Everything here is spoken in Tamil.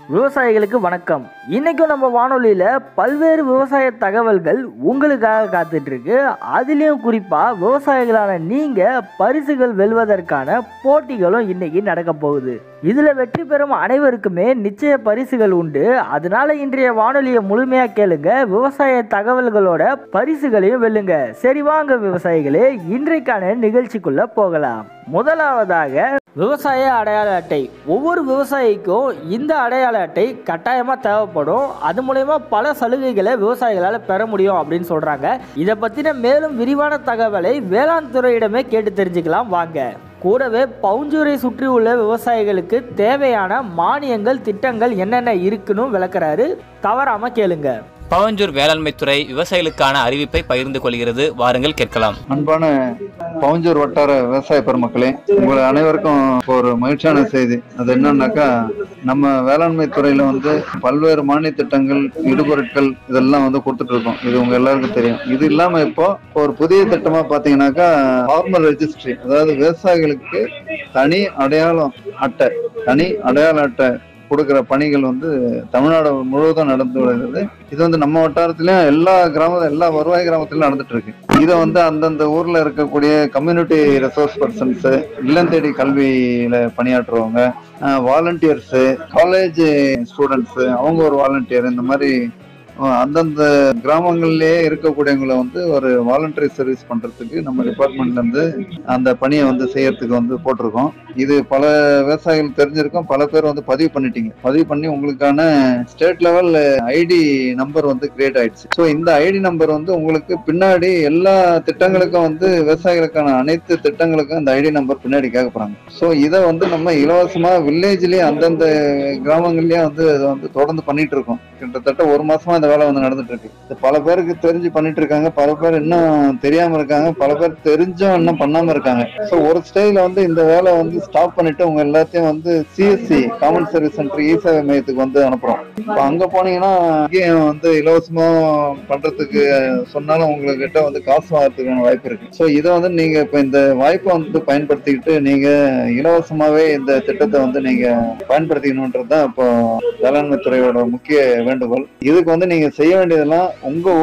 விவசாயிகளுக்கு வணக்கம் இன்னைக்கும் நம்ம வானொலியில பல்வேறு விவசாய தகவல்கள் உங்களுக்காக காத்துட்டு இருக்கு அதுலயும் குறிப்பா விவசாயிகளான நீங்க பரிசுகள் வெல்வதற்கான போட்டிகளும் இன்னைக்கு நடக்க போகுது இதுல வெற்றி பெறும் அனைவருக்குமே நிச்சய பரிசுகள் உண்டு அதனால இன்றைய வானொலியை முழுமையா கேளுங்க விவசாய தகவல்களோட பரிசுகளையும் வெல்லுங்க சரி வாங்க விவசாயிகளே இன்றைக்கான நிகழ்ச்சிக்குள்ள போகலாம் முதலாவதாக விவசாய அடையாள அட்டை ஒவ்வொரு விவசாயிக்கும் இந்த அடையாள அட்டை கட்டாயமாக தேவைப்படும் அது மூலயமா பல சலுகைகளை விவசாயிகளால் பெற முடியும் அப்படின்னு சொல்கிறாங்க இதை பற்றின மேலும் விரிவான தகவலை வேளாண் துறையிடமே கேட்டு தெரிஞ்சுக்கலாம் வாங்க கூடவே பவுஞ்சூரை சுற்றி உள்ள விவசாயிகளுக்கு தேவையான மானியங்கள் திட்டங்கள் என்னென்ன இருக்குன்னு விளக்குறாரு தவறாம கேளுங்க பவஞ்சூர் வேளாண்மை துறை விவசாயிகளுக்கான அறிவிப்பை பகிர்ந்து கொள்கிறது வாருங்கள் கேட்கலாம் அன்பான பவுஞ்சூர் வட்டார விவசாய பெருமக்களே உங்கள் அனைவருக்கும் ஒரு மகிழ்ச்சியான செய்தி அது என்னன்னாக்கா நம்ம வேளாண்மை துறையில வந்து பல்வேறு மானிய திட்டங்கள் இடுபொருட்கள் இதெல்லாம் வந்து கொடுத்துட்டு இருக்கோம் இது உங்க எல்லாருக்கும் தெரியும் இது இல்லாம இப்போ ஒரு புதிய திட்டமா பாத்தீங்கன்னாக்கா ஃபார்மர் ரெஜிஸ்ட்ரி அதாவது விவசாயிகளுக்கு தனி அடையாளம் அட்டை தனி அடையாள அட்டை கொடுக்கிற பணிகள் வந்து தமிழ்நாடு முழுவதும் நடந்து வருகிறது இது வந்து நம்ம வட்டாரத்திலயும் எல்லா கிராம எல்லா வருவாய் கிராமத்திலும் நடந்துட்டு இருக்கு இதை வந்து அந்தந்த ஊர்ல இருக்கக்கூடிய கம்யூனிட்டி ரிசோர்ஸ் பர்சன்ஸ் இல்லம் தேடி கல்வியில பணியாற்றுறவங்க வாலண்டியர்ஸ் காலேஜ் ஸ்டூடெண்ட்ஸ் அவங்க ஒரு வாலண்டியர் இந்த மாதிரி அஹ், அந்தந்த கிராமங்கள்லயே இருக்கக்கூடியவங்களை வந்து ஒரு வாலண்டரி சர்வீஸ் பண்றதுக்கு நம்ம டிபார்ட்மெண்ட்ல இருந்து அந்த பணியை வந்து செய்யறதுக்கு வந்து போட்டிருக்கோம் இது பல விவசாயிகள் தெரிஞ்சிருக்கும் பல பேர் வந்து பதிவு பண்ணிட்டீங்க பதிவு பண்ணி உங்களுக்கான ஸ்டேட் லெவல் ஐடி நம்பர் வந்து கிரியேட் ஆயிடுச்சு ஸோ இந்த ஐடி நம்பர் வந்து உங்களுக்கு பின்னாடி எல்லா திட்டங்களுக்கும் வந்து விவசாயிகளுக்கான அனைத்து திட்டங்களுக்கும் இந்த ஐடி நம்பர் பின்னாடி கேட்க போறாங்க ஸோ இதை வந்து நம்ம இலவசமா வில்லேஜ்லயே அந்தந்த கிராமங்கள்லயே வந்து இதை வந்து தொடர்ந்து பண்ணிட்டு இருக்கோம் கிட்டத்தட்ட ஒரு மாசமா இந்த வேலை வந்து நடந்துட்டு இருக்கு இது பல பேருக்கு தெரிஞ்சு பண்ணிட்டு இருக்காங்க பல பேர் இன்னும் தெரியாம இருக்காங்க பல பேர் தெரிஞ்சும் இன்னும் பண்ணாம இருக்காங்க ஸோ ஒரு ஸ்டேஜ்ல வந்து இந்த வேலை வந்து ஸ்டாப் பண்ணிட்டு உங்க எல்லாத்தையும் வந்து CSC common service centre e சேவை மையத்துக்கு வந்து அனுப்புறோம் இப்போ அங்க போனீங்கன்னா அங்கேயும் வந்து இலவசமா பண்றதுக்கு சொன்னாலும் உங்ககிட்ட வந்து காசு வாங்குறதுக்கான வாய்ப்பு இருக்கு ஸோ இதை வந்து நீங்க இப்போ இந்த வாய்ப்பை வந்து பயன்படுத்திக்கிட்டு நீங்க இலவசமாவே இந்த திட்டத்தை வந்து நீங்க பயன்படுத்திக்கணுன்றது தான் இப்போ வேளாண்மை துறையோட முக்கிய வேண்டுகோள் இதுக்கு வந்து நீங்க செய்ய வேண்டியதெல்லாம் உங்க